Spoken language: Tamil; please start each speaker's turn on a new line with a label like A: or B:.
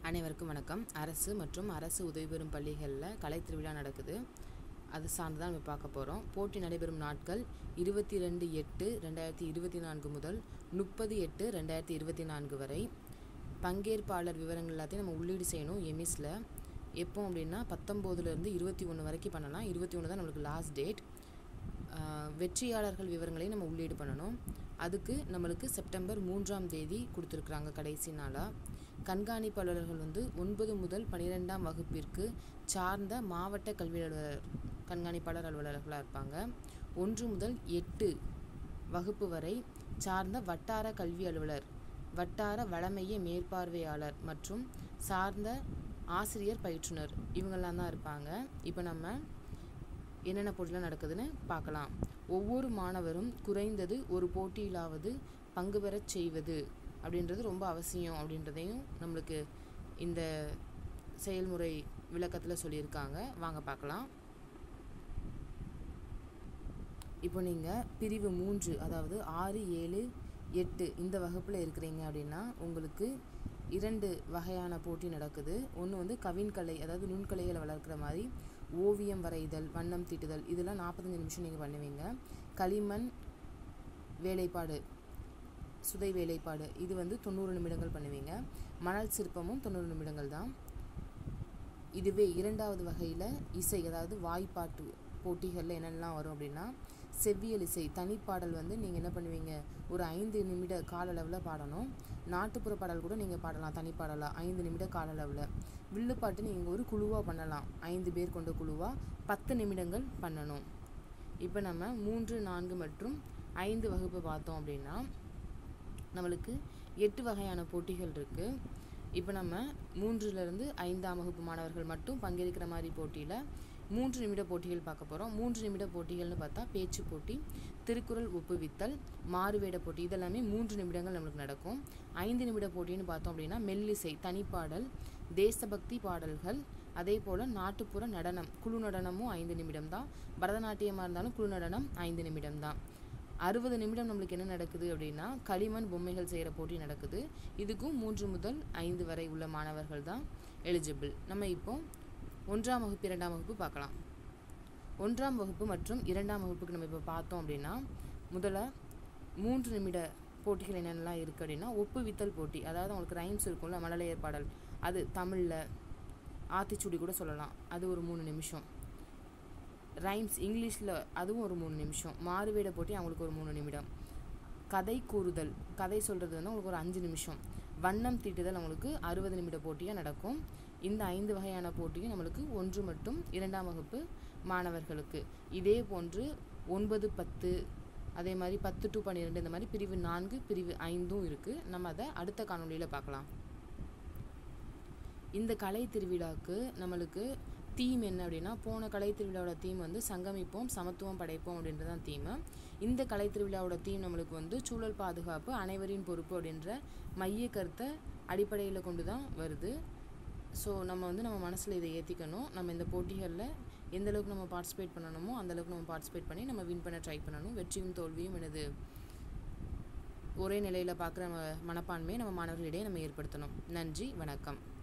A: அனைவருக்கும் வணக்கம் அரசு மற்றும் அரசு உதவி பெறும் பள்ளிகளில் கலை திருவிழா நடக்குது அது சார்ந்து தான் நம்ம பார்க்க போகிறோம் போட்டி நடைபெறும் நாட்கள் இருபத்தி ரெண்டு எட்டு ரெண்டாயிரத்தி இருபத்தி நான்கு முதல் முப்பது எட்டு ரெண்டாயிரத்தி இருபத்தி நான்கு வரை பங்கேற்பாளர் விவரங்கள் எல்லாத்தையும் நம்ம உள்ளீடு செய்யணும் எமிஸில் எப்போ அப்படின்னா பத்தொம்போதுலேருந்து இருபத்தி ஒன்று வரைக்கும் பண்ணலாம் இருபத்தி ஒன்று தான் நம்மளுக்கு லாஸ்ட் டேட் வெற்றியாளர்கள் விவரங்களையும் நம்ம உள்ளீடு பண்ணணும் அதுக்கு நம்மளுக்கு செப்டம்பர் மூன்றாம் தேதி கொடுத்துருக்குறாங்க கடைசி நாளாக கண்காணிப்பாளர்கள் வந்து ஒன்பது முதல் பன்னிரெண்டாம் வகுப்பிற்கு சார்ந்த மாவட்ட கல்வி அலுவலர் கண்காணிப்பாளர் அலுவலர்களாக இருப்பாங்க ஒன்று முதல் எட்டு வகுப்பு வரை சார்ந்த வட்டார கல்வி அலுவலர் வட்டார வளமைய மேற்பார்வையாளர் மற்றும் சார்ந்த ஆசிரியர் பயிற்றுனர் இவங்கெல்லாம் தான் இருப்பாங்க இப்போ நம்ம என்னென்ன போட்டிலாம் நடக்குதுன்னு பார்க்கலாம் ஒவ்வொரு மாணவரும் குறைந்தது ஒரு போட்டியிலாவது பங்கு பெறச் செய்வது அப்படின்றது ரொம்ப அவசியம் அப்படின்றதையும் நம்மளுக்கு இந்த செயல்முறை விளக்கத்தில் சொல்லியிருக்காங்க வாங்க பார்க்கலாம் இப்போ நீங்கள் பிரிவு மூன்று அதாவது ஆறு ஏழு எட்டு இந்த வகுப்பில் இருக்கிறீங்க அப்படின்னா உங்களுக்கு இரண்டு வகையான போட்டி நடக்குது ஒன்று வந்து கவின்கலை அதாவது நுண்கலைகளை வளர்க்குற மாதிரி ஓவியம் வரைதல் வண்ணம் தீட்டுதல் இதெல்லாம் நாற்பத்தஞ்சு நிமிஷம் நீங்கள் பண்ணுவீங்க களிமண் வேலைப்பாடு சுதை வேலைப்பாடு இது வந்து தொண்ணூறு நிமிடங்கள் பண்ணுவீங்க மணல் சிற்பமும் தொண்ணூறு நிமிடங்கள் தான் இதுவே இரண்டாவது வகையில் இசை அதாவது வாய்ப்பாட்டு போட்டிகளில் என்னென்னலாம் வரும் அப்படின்னா செவ்வியல் இசை தனிப்பாடல் வந்து நீங்கள் என்ன பண்ணுவீங்க ஒரு ஐந்து நிமிட கால அளவில் பாடணும் நாட்டுப்புற பாடல் கூட நீங்கள் பாடலாம் தனிப்பாடலாக ஐந்து நிமிட கால அளவில் வில்லுப்பாட்டு நீங்கள் ஒரு குழுவாக பண்ணலாம் ஐந்து பேர் கொண்ட குழுவாக பத்து நிமிடங்கள் பண்ணணும் இப்போ நம்ம மூன்று நான்கு மற்றும் ஐந்து வகுப்பு பார்த்தோம் அப்படின்னா நம்மளுக்கு எட்டு வகையான போட்டிகள் இருக்குது இப்போ நம்ம மூன்றுலேருந்து ஐந்தாம் வகுப்பு மாணவர்கள் மட்டும் பங்கேற்கிற மாதிரி போட்டியில் மூன்று நிமிட போட்டிகள் பார்க்க போகிறோம் மூன்று நிமிட போட்டிகள்னு பார்த்தா பேச்சு போட்டி திருக்குறள் ஒப்புவித்தல் மாறுவேட போட்டி இதெல்லாமே மூன்று நிமிடங்கள் நம்மளுக்கு நடக்கும் ஐந்து நிமிட போட்டின்னு பார்த்தோம் அப்படின்னா மெல்லிசை தனிப்பாடல் தேசபக்தி பாடல்கள் அதே போல் நாட்டுப்புற நடனம் குழு நடனமும் ஐந்து நிமிடம் தான் பரதநாட்டியமாக இருந்தாலும் குழு நடனம் ஐந்து நிமிடம் தான் அறுபது நிமிடம் நம்மளுக்கு என்ன நடக்குது அப்படின்னா களிமண் பொம்மைகள் செய்கிற போட்டி நடக்குது இதுக்கும் மூன்று முதல் ஐந்து வரை உள்ள மாணவர்கள் தான் எலிஜிபிள் நம்ம இப்போ ஒன்றாம் வகுப்பு இரண்டாம் வகுப்பு பார்க்கலாம் ஒன்றாம் வகுப்பு மற்றும் இரண்டாம் வகுப்புக்கு நம்ம இப்போ பார்த்தோம் அப்படின்னா முதல்ல மூன்று நிமிட போட்டிகள் என்னென்னலாம் இருக்குது அப்படின்னா ஒப்புவித்தல் போட்டி அதாவது அவங்களுக்கு ரைம்ஸ் இருக்கும்ல மழலையர் பாடல் அது தமிழில் ஆத்திச்சூடி கூட சொல்லலாம் அது ஒரு மூணு நிமிஷம் ரைம்ஸ் இங்கிலீஷில் அதுவும் ஒரு மூணு நிமிஷம் மாறுவேட போட்டி அவங்களுக்கு ஒரு மூணு நிமிடம் கதை கூறுதல் கதை சொல்கிறது வந்து அவங்களுக்கு ஒரு அஞ்சு நிமிஷம் வண்ணம் தீட்டுதல் அவங்களுக்கு அறுபது நிமிட போட்டியாக நடக்கும் இந்த ஐந்து வகையான போட்டியும் நம்மளுக்கு ஒன்று மற்றும் இரண்டாம் வகுப்பு மாணவர்களுக்கு இதே போன்று ஒன்பது பத்து அதே மாதிரி பத்து டு பன்னிரெண்டு இந்த மாதிரி பிரிவு நான்கு பிரிவு ஐந்தும் இருக்குது நம்ம அதை அடுத்த காணொலியில் பார்க்கலாம் இந்த கலை திருவிழாவுக்கு நம்மளுக்கு தீம் என்ன அப்படின்னா போன கலை திருவிழாவோட தீம் வந்து சங்கமிப்போம் சமத்துவம் படைப்போம் அப்படின்றது தான் தீமு இந்த கலை திருவிழாவோட தீம் நம்மளுக்கு வந்து சூழல் பாதுகாப்பு அனைவரின் பொறுப்பு அப்படின்ற மைய கருத்தை அடிப்படையில் கொண்டு தான் வருது ஸோ நம்ம வந்து நம்ம மனசில் இதை ஏற்றிக்கணும் நம்ம இந்த போட்டிகளில் எந்த அளவுக்கு நம்ம பார்ட்டிசிபேட் பண்ணணுமோ அந்தளவுக்கு நம்ம பார்ட்டிசிபேட் பண்ணி நம்ம வின் பண்ண ட்ரை பண்ணணும் வெற்றியும் தோல்வியும் எனது ஒரே நிலையில் பார்க்குற மனப்பான்மையை நம்ம மாணவர்களிடையே நம்ம ஏற்படுத்தணும் நன்றி வணக்கம்